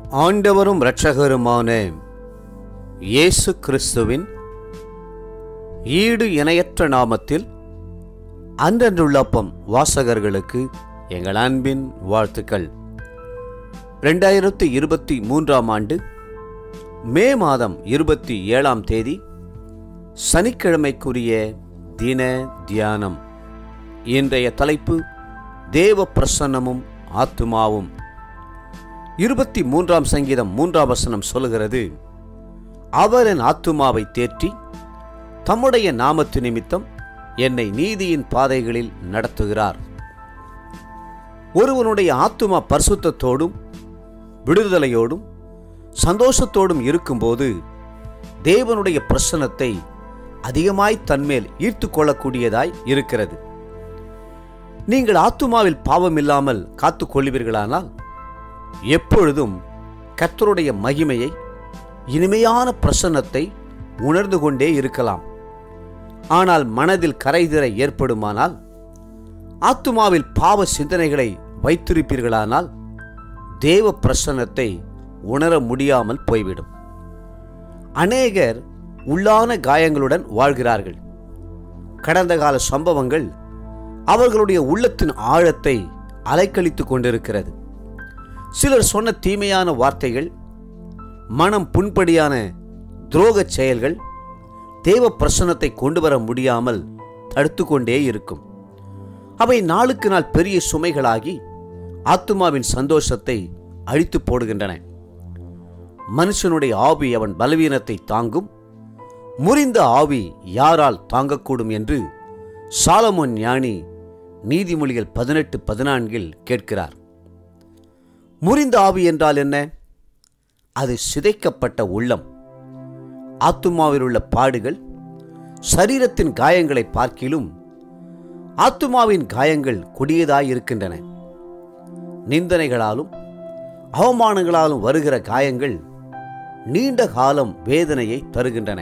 ஆண்டவரும் இரட்சகருமான இயேசு கிறிஸ்துவின் ஈடு இணையற்ற நாமத்தில் அன்றன்றுள்ளப்பம் வாசகர்களுக்கு எங்கள் அன்பின் வாழ்த்துக்கள் ரெண்டாயிரத்து இருபத்தி மூன்றாம் ஆண்டு மே மாதம் இருபத்தி ஏழாம் தேதி சனிக்கிழமைக்குரிய தின தியானம் இன்றைய தலைப்பு தேவ பிரசன்னமும் ஆத்துமாவும் இருபத்தி மூன்றாம் சங்கீதம் மூன்றாம் வசனம் சொல்லுகிறது அவர் என் ஆத்துமாவை தேற்றி தம்முடைய நாமத்து நிமித்தம் என்னை நீதியின் பாதைகளில் நடத்துகிறார் ஒருவனுடைய ஆத்துமா பரிசுத்தத்தோடும் விடுதலையோடும் சந்தோஷத்தோடும் இருக்கும்போது தேவனுடைய பிரசன்னத்தை அதிகமாய் தன்மேல் ஈர்த்து கொள்ளக்கூடியதாய் இருக்கிறது நீங்கள் ஆத்துமாவில் பாவமில்லாமல் காத்துக் கொள்வீர்களானால் எப்பொழுதும் கர்த்தருடைய மகிமையை இனிமையான பிரசன்னத்தை உணர்ந்து கொண்டே இருக்கலாம் ஆனால் மனதில் கரைதிர ஏற்படுமானால் ஆத்துமாவில் பாவ சிந்தனைகளை வைத்திருப்பீர்களானால் தேவ பிரசன்னத்தை உணர முடியாமல் போய்விடும் அநேகர் உள்ளான காயங்களுடன் வாழ்கிறார்கள் கடந்த கால சம்பவங்கள் அவர்களுடைய உள்ளத்தின் ஆழத்தை அலைக்கழித்துக் கொண்டிருக்கிறது சிலர் சொன்ன தீமையான வார்த்தைகள் மனம் புண்படியான துரோகச் செயல்கள் தேவ பிரசன்னத்தை கொண்டு வர முடியாமல் தடுத்து கொண்டே இருக்கும் அவை நாளுக்கு நாள் பெரிய சுமைகளாகி ஆத்துமாவின் சந்தோஷத்தை அழித்து போடுகின்றன மனுஷனுடைய ஆவி அவன் பலவீனத்தை தாங்கும் முறிந்த ஆவி யாரால் தாங்கக்கூடும் என்று சாலமோன் ஞானி நீதிமொழிகள் பதினெட்டு பதினான்கில் கேட்கிறார் முறிந்த ஆவி என்றால் என்ன அது சிதைக்கப்பட்ட உள்ளம் ஆத்துமாவில் உள்ள பாடுகள் சரீரத்தின் காயங்களை பார்க்கிலும் ஆத்துமாவின் காயங்கள் கொடியதாய் இருக்கின்றன நிந்தனைகளாலும் அவமானங்களாலும் வருகிற காயங்கள் நீண்ட காலம் வேதனையை தருகின்றன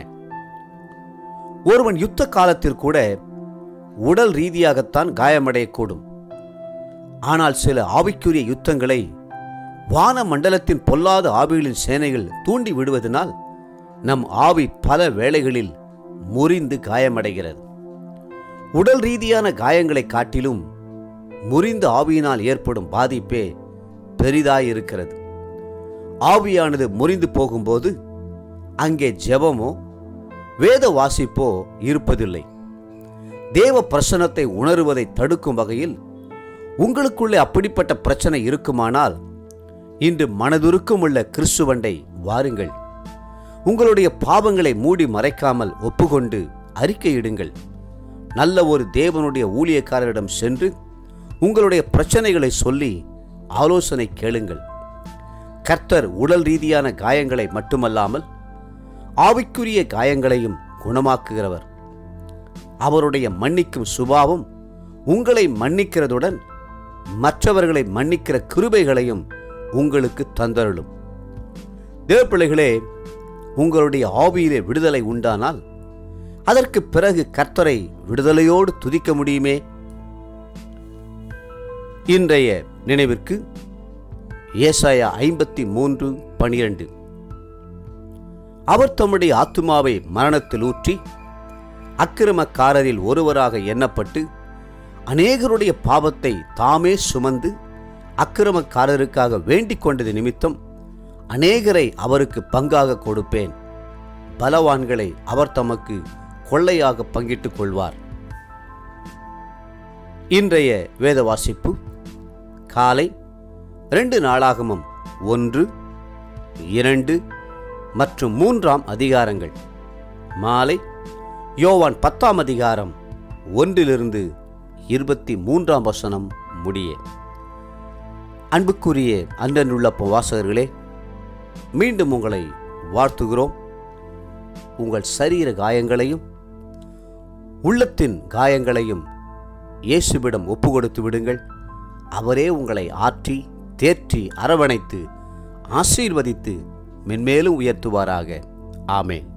ஒருவன் யுத்த காலத்தில் கூட உடல் ரீதியாகத்தான் காயமடையக்கூடும் ஆனால் சில ஆவிக்குரிய யுத்தங்களை வான மண்டலத்தின் பொல்லாத ஆவிகளின் சேனைகள் தூண்டி விடுவதனால் நம் ஆவி பல வேளைகளில் முறிந்து காயமடைகிறது உடல் ரீதியான காயங்களை காட்டிலும் முறிந்த ஆவியினால் ஏற்படும் பாதிப்பே பெரிதாயிருக்கிறது ஆவியானது முறிந்து போகும்போது அங்கே ஜெபமோ வேத வாசிப்போ இருப்பதில்லை தேவ பிரசனத்தை உணருவதை தடுக்கும் வகையில் உங்களுக்குள்ளே அப்படிப்பட்ட பிரச்சனை இருக்குமானால் இன்று மனதுருக்கம் உள்ள கிறிஸ்துவண்டை வாருங்கள் உங்களுடைய பாவங்களை மூடி மறைக்காமல் ஒப்புக்கொண்டு அறிக்கையிடுங்கள் நல்ல ஒரு தேவனுடைய ஊழியக்காரரிடம் சென்று உங்களுடைய பிரச்சனைகளை சொல்லி ஆலோசனை கேளுங்கள் கர்த்தர் உடல் ரீதியான காயங்களை மட்டுமல்லாமல் ஆவிக்குரிய காயங்களையும் குணமாக்குகிறவர் அவருடைய மன்னிக்கும் சுபாவம் உங்களை மன்னிக்கிறதுடன் மற்றவர்களை மன்னிக்கிற கிருபைகளையும் உங்களுக்கு தந்தருளும் தேவப்பிள்ளைகளே உங்களுடைய ஆவியிலே விடுதலை உண்டானால் அதற்கு பிறகு கர்த்தரை விடுதலையோடு துதிக்க முடியுமே இன்றைய நினைவிற்கு ஏசாயா ஐம்பத்தி மூன்று பனிரெண்டு அவர் தம்முடைய ஆத்துமாவை மரணத்தில் ஊற்றி அக்கிரமக்காரரில் ஒருவராக எண்ணப்பட்டு அநேகருடைய பாவத்தை தாமே சுமந்து அக்கிரமக்காரருக்காக வேண்டிக் கொண்டது நிமித்தம் அநேகரை அவருக்கு பங்காக கொடுப்பேன் பலவான்களை அவர் தமக்கு கொள்ளையாக பங்கிட்டுக் கொள்வார் இன்றைய வேத வாசிப்பு காலை ரெண்டு நாளாகமம் ஒன்று இரண்டு மற்றும் மூன்றாம் அதிகாரங்கள் மாலை யோவான் பத்தாம் அதிகாரம் ஒன்றிலிருந்து இருபத்தி மூன்றாம் வசனம் முடிய அன்புக்குரிய அன்றனுள்ள வாசகர்களே மீண்டும் உங்களை வாழ்த்துகிறோம் உங்கள் சரீர காயங்களையும் உள்ளத்தின் காயங்களையும் இயேசுவிடம் ஒப்பு கொடுத்து விடுங்கள் அவரே உங்களை ஆற்றி தேற்றி அரவணைத்து ஆசீர்வதித்து மென்மேலும் உயர்த்துவாராக ஆமேன்